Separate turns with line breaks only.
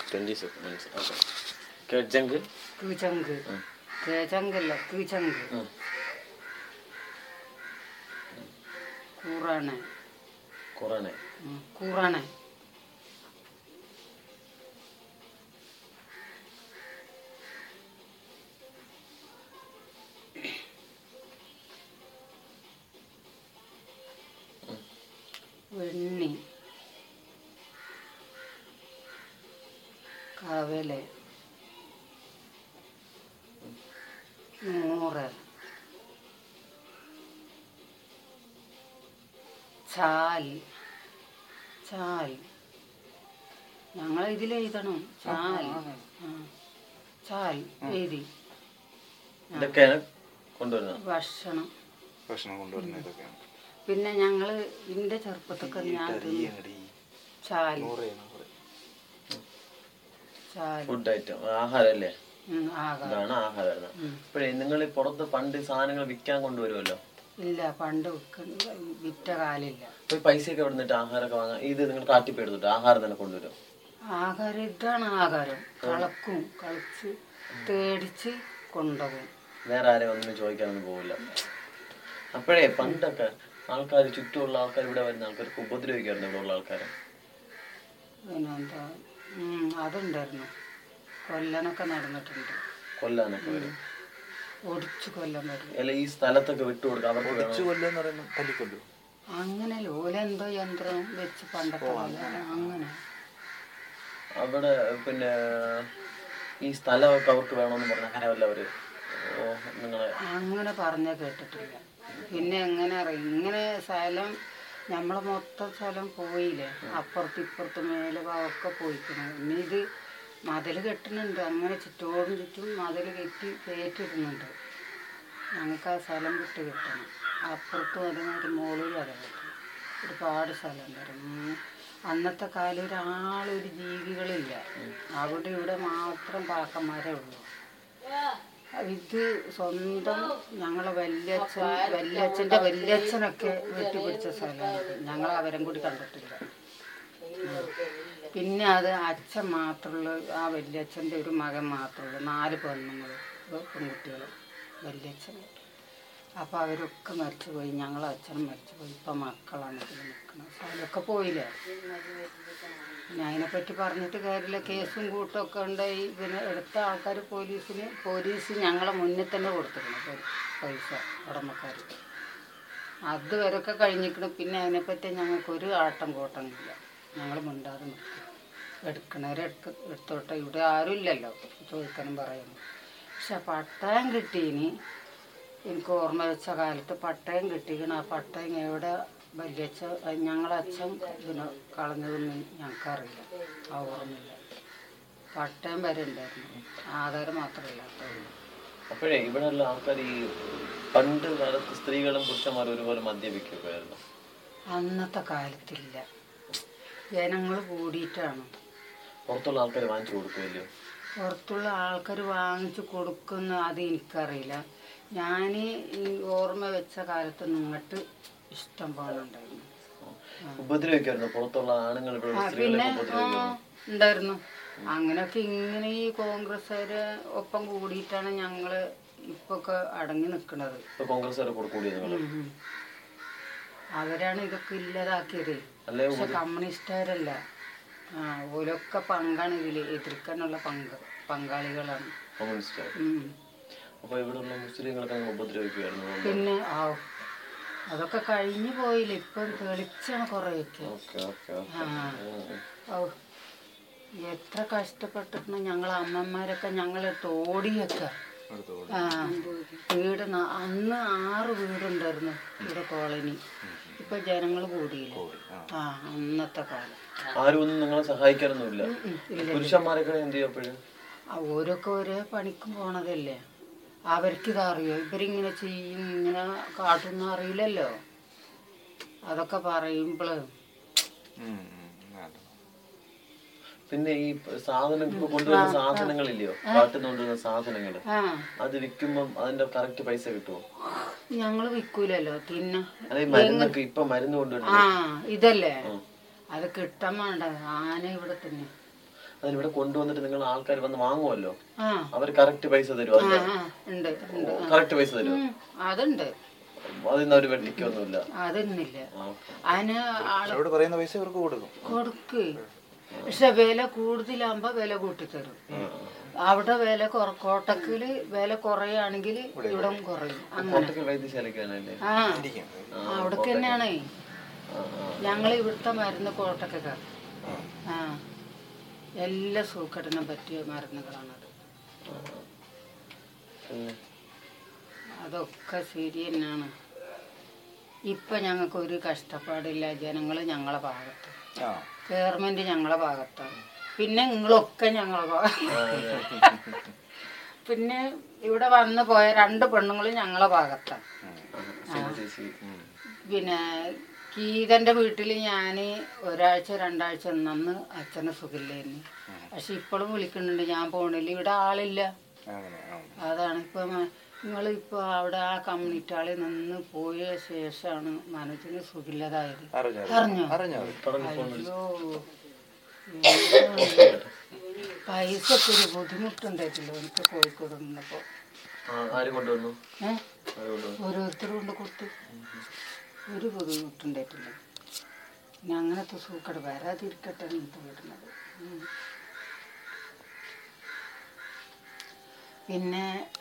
Twenty seconds okay കിഴച്ചങ്ക്
കീച്ചങ്ക് കേച്ചങ്കല്ല കീച്ചങ്ക് കൂറാണ്
കൊറോണ
കൂറാണ് വെണ്ണി കവല് നൂറ് ചാൽ ചാൽ ഞങ്ങൾ ഇതിൽ എഴുതണം ചാൽ ആ. ചാൽ എഴുതി
ഇതൊക്കെയാണ് കൊണ്ടുവരുന്നത്
ഭക്ഷണം
ഭക്ഷണം കൊണ്ടുവരുന്ന ഇതൊക്കെയാണ്
പിന്നെ ഞങ്ങൾ ഇതിൻ്റെ ചെറുപ്പത്തൊക്കെ ഞാൻ തിന്നു ചാൽ
നൂറ് നൂറ്
ചാൽ
ഫുഡ് ഐറ്റം ആഹാരം അല്ലേ
ഉം, ആകാം
ഇതാണ് ആഹാരം ഇപ്പോഴേ നിങ്ങൾ പുറത്ത് പണ്ട് സാധനങ്ങൾ വിൽക്കാൻ കൊണ്ടുവരുമല്ലോ
ഇല്ല പണ്ട് വിൽക്കുന്ന വിറ്റ കാലില്ല
അപ്പൊ ഈ പൈസയൊക്കെ എവിടെ നിന്നിട്ട് ആഹാരമൊക്കെ വാങ്ങാൻ ഇത് നിങ്ങൾ കാട്ടിപ്പ് എടുത്തിട്ട് ആഹാരം തന്നെ കൊണ്ടുവരും
ആഹാരം ഇതാണ് ആഹാരം കളക്കും കളിച്ച് തേടിച്ച് കൊണ്ടുപോകും
വേറെ ആരെയും ഒന്നും ചോദിക്കാനൊന്നും പോകില്ല അപ്പോഴേ പണ്ടൊക്കെ ആൾക്കാർ ചുറ്റുമുള്ള ആൾക്കാർ ഇവിടെ വരുന്ന ആൾക്കാർക്ക് ഉപദ്രവിക്കായിരുന്നു ഇവിടെ ഉള്ള ആൾക്കാരെ
പിന്നെന്താ ഉം, അതുണ്ടായിരുന്നു കൊല്ലനൊക്കെ നടന്നിട്ടുണ്ട്
കൊല്ലാനൊക്കെ വരും
ഒടിച്ചു കൊല്ലം വരും
അല്ല ഈ സ്ഥലത്തൊക്കെ വിട്ടുകൊടുക്കുക അവർക്ക് വേണം
കൊച്ചു കൊല്ലുക എന്ന് പറയുമ്പോൾ തല്ലിക്കൊല്ലു
അങ്ങനെ ഓലെന്തോ യന്ത്രം വെച്ച് പണ്ടത്തെ പോലെ അങ്ങനെ
അവിടെ പിന്നെ ഈ സ്ഥലമൊക്കെ അവർക്ക് വേണമെന്ന് പറഞ്ഞ അങ്ങനെ വല്ല അവര് ഓ നിങ്ങളെ
അങ്ങനെ പറഞ്ഞ കേട്ടിട്ടില്ല പിന്നെ എങ്ങനെ അറിയും ഇങ്ങനെ സ്ഥലം നമ്മളെ മൊത്തം സ്ഥലം പോയില്ലേ അപ്പുറത്ത് ഇപ്പുറത്ത് മേലെ ഒക്കെ പോയിക്കണം ഇനി ഇത് മതിൽ കെട്ടുന്നുണ്ട് അങ്ങനെ ചുറ്റോടും ചുറ്റും മതിൽ കെട്ടി കയറ്റിടുന്നുണ്ട് ഞങ്ങൾക്ക് ആ സ്ഥലം വിട്ട് കിട്ടണം അപ്പുറത്തും അതേമാതിരി മുകളിലും അതെ കിട്ടണം ഒരുപാട് സ്ഥലം ഉണ്ടായിരുന്നു അന്നത്തെ കാലം ഒരാളൊരു ജീവികളില്ല അവിടെ ഇവിടെ മാത്രം പാക്കന്മാരേ ഉള്ളൂ ഇത് സ്വന്തം ഞങ്ങളെ വല്യച്ഛൻ വല്യച്ഛൻ്റെ വല്യച്ഛനൊക്കെ വെട്ടിപ്പിടിച്ച സ്ഥലമാണ് ഞങ്ങൾ അവരും കൂടി കണ്ടിട്ടില്ല ഉം. പിന്നെ അത് അച്ഛൻ മാത്രമുള്ള ആ വല്യച്ഛൻ്റെ ഒരു മകൻ മാത്രമുള്ളൂ നാല് പെണ്ണുങ്ങൾ പെൺകുട്ടികൾ വല്യച്ഛൻ അപ്പോൾ അവരൊക്കെ മരിച്ചുപോയി ഞങ്ങളെ അച്ഛനും മരിച്ചുപോയി ഇപ്പം മക്കളാണ് ഇതിൽ നിൽക്കുന്നത് സ്ഥലമൊക്കെ പോയില്ലേ പിന്നെ അതിനെപ്പറ്റി പറഞ്ഞിട്ട് കാര്യമില്ല കേസും കൂട്ടമൊക്കെ ഉണ്ടായി പിന്നെ എടുത്ത ആൾക്കാർ പോലീസിന് പോലീസ് ഞങ്ങളെ മുന്നിൽ തന്നെ കൊടുത്തിരുന്നു പൈ- പൈസ ഉടമക്കാർക്ക് അതുവരെയൊക്കെ കഴിഞ്ഞിരിക്കണം പിന്നെ അതിനെപ്പറ്റി ഞങ്ങൾക്ക് ഒരു ആട്ടം കോട്ടം ഇല്ല ഞങ്ങൾ മിണ്ടാതെ നിൽക്കും എടുക്കണവരെ എടുക്ക എടുത്തോട്ടെ ഇവിടെ ആരും ഇല്ലല്ലോ ചോദിക്കാനും പറയുന്നു പക്ഷെ പട്ടയം കിട്ടീന് എനിക്ക് ഓർമ്മ വെച്ച കാലത്ത് പട്ടയം കിട്ടിക്കണ ആ പട്ടയം എവിടെ വലിയച്ഛ ഞങ്ങളെ അച്ഛൻ പിന്നെ കളഞ്ഞതൊന്നും ഞങ്ങൾക്കറിയില്ല ആ ഓർമ്മയില്ല പട്ടയം വരെ ഉണ്ടായിരുന്നു ആധാരം മാത്രമല്ല
അപ്പോഴേ ഇവിടെ ഉള്ള ആൾക്കാർ ഈ പണ്ട് കാലത്ത് സ്ത്രീകളും പുരുഷന്മാരും ഒരുപോലെ മദ്യപിക്കുകയായിരുന്നു
അന്നത്തെ കാലത്തില്ല ജനങ്ങൾ കൂടിയിട്ടാണ്
പുറത്തുള്ള ആൾക്കാർ വാങ്ങിച്ചു കൊടുക്കുകയല്ലോ
പുറത്തുള്ള ആൾക്കാർ വാങ്ങിച്ചു കൊടുക്കുന്ന അത് എനിക്കറിയില്ല ഞാൻ ഈ ഓർമ്മ വെച്ച കാലത്ത് നിങ്ങട്ട് ഇഷ്ടം പോലെ ഉണ്ടായിരുന്നു
ഉപദ്രവിക്കുമായിരുന്നു പുറത്തുള്ള ആണുങ്ങൾ ഇവിടെ
ആ,
സ്ത്രീകളെ
പിന്നെ ആ,
ഉപദ്രവിക്കുന്നു
ഉണ്ടായിരുന്നു അങ്ങനെയൊക്കെ ഇങ്ങനെ ഈ കോൺഗ്രസ്സുകാര് ഒപ്പം കൂടിയിട്ടാണ് ഞങ്ങള് ഇപ്പൊക്കെ അടങ്ങി നിൽക്കുന്നത്
ഇപ്പൊ കോൺഗ്രസ്സുകാരെ കൊടുക്കൂടി നിങ്ങൾ
അവരാണ് ഇതൊക്കെ ഇല്ലാതാക്കിയത്
അല്ലേ
പക്ഷെ കമ്മ്യൂണിസ്റ്റുകാരല്ല ആ ഓരൊക്കെ പങ്കാണ് ഇതിൽ എതിർക്കാനുള്ള പങ്ക് പങ്കാളികളാണ്
കമ്മ്യൂണിസ്റ്റ്
ഉം.
അപ്പൊ ഇവിടെയുള്ള മുസ്ലിങ്ങളൊക്കെ നിങ്ങൾ ഉപദ്രവിക്കുമായിരുന്നു
പിന്നെ ആ അതൊക്കെ കഴിഞ്ഞു പോയില്ല ഇപ്പം തെളിച്ചാണ് കുറേയൊക്കെ
ഓക്കെ ഓക്കെ
ആ ഔ, എത്ര കഷ്ടപ്പെട്ടിട്ടുണ്ട് ഞങ്ങളെ അമ്മമാരൊക്കെ ഞങ്ങളെ തോടിയൊക്കെ
എടുത്തോളൂ
ആ വീട് ന- അന്ന് ആറ് വീടുണ്ടായിരുന്നു ഇവിടെ കോളനി ഇപ്പൊ ജനങ്ങൾ കൂടിയില്ല ആ അന്നത്തെ കാലം
ആരും ഒന്നും നിങ്ങളെ സഹായിക്കാനൊന്നുമില്ല
ഉം, ഇല്ല
പുരുഷന്മാരൊക്കെ എന്ത് ചെയ്യും അപ്പോഴും
ആ, ഓരോക്കെ ഓരോ പണിക്കും പോണതല്ലേ അവർക്കിത് അറിയോ ഇവരിങ്ങനെ ചെയ്യും ഇങ്ങനെ കാട്ടുന്ന അറിയില്ലല്ലോ അതൊക്കെ പറയുമ്പോൾ
പിന്നെ ഈ സാധനം ഇപ്പൊ കൊണ്ടുവരുന്ന സാധനങ്ങളില്ലയോ കാട്ടിൽ നിന്ന് കൊണ്ടുവരുന്ന സാധനങ്ങൾ
ആ
അത് വിൽക്കുമ്പം അതിന്റെ കറക്റ്റ് പൈസ കിട്ടുമോ
ഞങ്ങൾ വിൽക്കൂലല്ലോ തിന്ന
അതെ ഈ മരുന്നൊക്കെ ഇപ്പൊ മരുന്ന് കൊണ്ടുവരുന്നത്
ആ ഇതല്ലേ അത് കിട്ടാൻ വേണ്ട ആന ഇവിടെ തന്നെ
അതിനിവിടെ കൊണ്ടുവന്നിട്ട് നിങ്ങൾ ആൾക്കാർ വന്ന് വാങ്ങുമല്ലോ
ആ
അവർ കറക്റ്റ് പൈസ തരും
ആ ആ, ഉണ്ട് ഉണ്ട്
കറക്റ്റ് പൈസ തരും
ഉം, അതുണ്ട്
അതിന്ന് അവർ വെട്ടിക്കൊന്നുമില്ല
അതൊന്നുമില്ല
ആ,
അതിന് ആള്
അവരോട് പറയുന്ന പൈസ ഇവർക്ക് കൊടുക്കും
കൊടുക്ക് പക്ഷെ വില കൂടുതലാകുമ്പോ വില കൂട്ടിത്തരും അവിടെ വില കുറ കോട്ടക്കില് വില കുറയാണെങ്കിൽ ഇവിടെ കുറയും അങ്ങനെ
കോട്ടക്കൽ വൈദ്യശാലയ്ക്കാണല്ലേ
ആ
ഇരിക്കും.
അവിടെ തന്നെയാണേ
ആ, ആ.
ഞങ്ങൾ ഇവിടുത്തെ മരുന്ന് കോട്ടക്കൊക്കെ ആ എല്ലാ സൂക്കടിനും പറ്റിയ മരുന്നുകളാണത്
പിന്നെ
അതൊക്കെ ശരി തന്നെയാണ് ഇപ്പം ഞങ്ങൾക്ക് ഒരു കഷ്ടപ്പാടില്ല ജനങ്ങൾ ഞങ്ങളെ ഭാഗത്ത്
ആ
ഗവൺമെൻറ് ഞങ്ങളെ ഭാഗത്താണ് പിന്നെ നിങ്ങളൊക്കെ ഞങ്ങളെ ഭാഗത്ത്
ആ, അതെ.
പിന്നെ ഇവിടെ വന്നു പോയ രണ്ട് പെണ്ണുങ്ങളും ഞങ്ങളെ ഭാഗത്താണ്
ശരി ചേച്ചി
പിന്നെ ഗീതൻ്റെ വീട്ടിൽ ഞാൻ ഒരാഴ്ച രണ്ടാഴ്ച നിന്ന് അച്ഛനെ സുഖമില്ലായിരുന്നു പക്ഷെ ഇപ്പോഴും വിളിക്കുന്നുണ്ട് ഞാൻ പോണില്ല ഇവിടെ ആളില്ല
അങ്ങനെ ആ
അതാണ് ഇപ്പം നിങ്ങളിപ്പോൾ അവിടെ ആ കമ്മ്യൂണിറ്റി ആളിൽ നിന്ന് പോയ ശേഷമാണ് മനസ്സിന് സുഖമില്ലാതായത്
അറിഞ്ഞു
അറിഞ്ഞോ?
അറിഞ്ഞു
അയ്യോ എന്താണ്? പൈസക്ക് ഒരു ബുദ്ധിമുട്ടുണ്ടായിട്ടില്ല എനിക്ക് കോഴിക്കോട് നിന്നപ്പോൾ
ആ, ആര് കൊണ്ടുവന്നു
ഏഹ്
ആര് കൊണ്ടുവന്നു
ഓരോരുത്തർ കൊണ്ട് കൊടുത്തു ഒരു ബുദ്ധിമുട്ടുണ്ടായിട്ടില്ല പിന്നെ അങ്ങനത്തെ സൂക്കട് വരാതിരിക്കട്ടെ എനിക്ക് വരുന്നത് ഉം. പിന്നെ